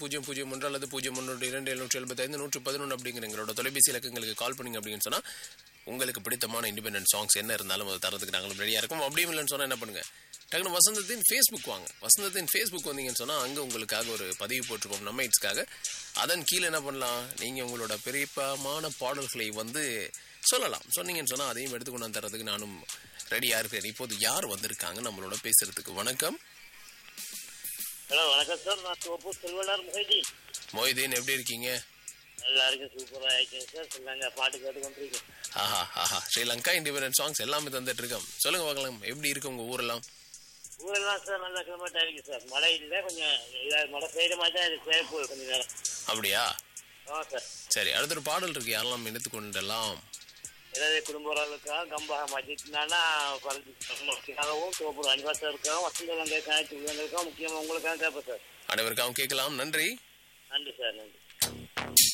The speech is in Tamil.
பூஜ்ஜியம் பூஜ்ஜியம் ஒன்று அல்லது பூஜ்ஜியம் ஒன்று இரண்டு எழுநூற்றி எழுபத்தைந்து நூற்றி பதினொன்று அப்படிங்கிற எங்களோட தொலைபேசி இலக்கங்களுக்கு கால் பண்ணீங்க அப்படின்னு சொன்னா உங்களுக்கு பிடித்தமான இண்டிபெண்டன்ட் சாங்ஸ் என்ன இருந்தாலும் அதை தரதுக்கு நாங்களும் ரெடியா இருக்கோம் அப்படியும் இல்லைன்னு சொன்னா என்ன பண்ணுங்க டக்குனு வசந்தத்தின் ஃபேஸ்புக் வாங்க வசந்தத்தின் ஃபேஸ்புக் வந்தீங்கன்னு சொன்னா அங்க உங்களுக்காக ஒரு பதிவு போட்டிருப்போம் நம்ம இட்ஸ்க்காக அதன் கீழே என்ன பண்ணலாம் நீங்க உங்களோட பெரியப்பமான பாடல்களை வந்து சொல்லலாம் சொன்னீங்கன்னு சொன்னா அதையும் எடுத்து கொண்டாந்து தரதுக்கு நானும் ரெடியா இருக்கிறேன் இப்போது யார் வந்திருக்காங்க நம்மளோட பேசுறதுக்கு வணக்கம் ஹலோ வணக்கம் சார் நான் தோப்பு செல்வனார் முகைதி மொய்தீன் எப்படி இருக்கீங்க எல்லாருக்கும் சூப்பராக ஆயிடுச்சு சார் சொன்னாங்க பாட்டு கேட்டு கொண்டிருக்கேன் ஆஹா ஆஹா ஸ்ரீலங்கா இண்டிபெண்டன்ட் சாங்ஸ் எல்லாமே தந்துட்டு இருக்கோம் சொல்லுங்க பார்க்கலாம் எப்படி இருக்கு உங்க ஊரெல்லாம் ஊரெல்லாம் சார் நல்ல கிளைமேட்டாக இருக்கு சார் மழை இல்லை கொஞ்சம் இதாக மழை பெய்யுற மாதிரி தான் இருக்கு பெய்ய போகுது கொஞ்சம் நேரம் அப்படியா ஆமாம் சார் சரி அடுத்த ஒரு பாடல் இருக்கு யாரெல்லாம் எடுத்து கொண்டெல்லாம் ஏதாவது குடும்ப உறவுக்காக கம்பகம் மஜித்னானா குழந்தைக்காகவும் தோப்பூர் அனிவாசருக்காகவும் வசந்தலங்கைக்காக திருவங்களுக்காகவும் முக்கியமாக உங்களுக்காக கேட்பேன் சார் அனைவருக்காகவும் கேட்கலாம் நன்றி நன்றி சார் நன்றி